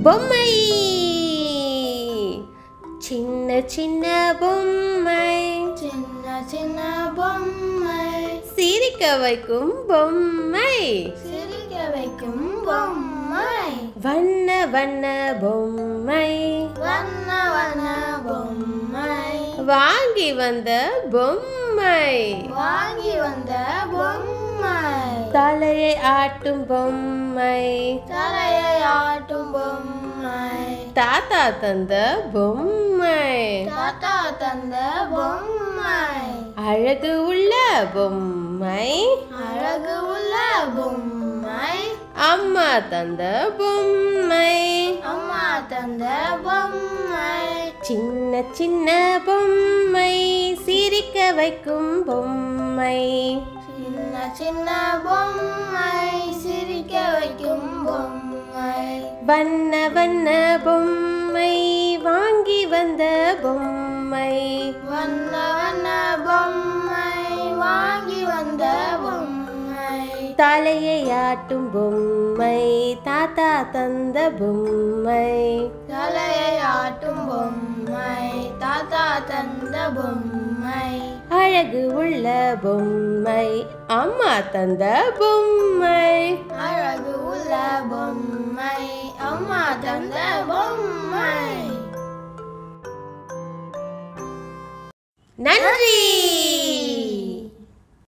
பொம்மை சின்ன சின்ன பொம்மை சின்ன சின்ன பொம்மை சிரிக்க வைக்கும் பொம்மை சிரிக்க வைக்கும் பொம்மை வண்ண வண்ண பொம்மை வண்ண வண்ண பொம்மை வாங்கி வந்த பொம்மை வாங்கி வந்த பொம்மை தலையை ஆட்டும் பொம்மை தலையை ஆட்டும் பொம்மை தாத்தா தந்த பொம்மை தாத்தா தந்த பொம்மை அழகு உள்ள பொம்மை அழகு உள்ள பொம்மை அம்மா தந்த பொம்மை அம்மா தந்த பொம்மை சின்ன சின்ன பொம்மை சிரிக்க வைக்கும் பொம்மை சின்ன சின்ன பொம்மை சிரிக்க வைக்கும் பொம்மை வண்ண வண்ண பொம்மை வாங்கி வந்த பொம்மை வண்ண வண்ண பொம்மை வாங்கி வந்த பொம்மை தலையை ஆட்டும் பொம்மை தாத்தா தந்த பொம்மை தலையை ஆட்டும் பொம்மை தாத்தா தந்த பொம்மை அழகு உள்ள பொம்மை அம்மா தந்த பொம்மை அழகு உள்ள பொம்மை அம்மா தந்த பொம்மை நன்றி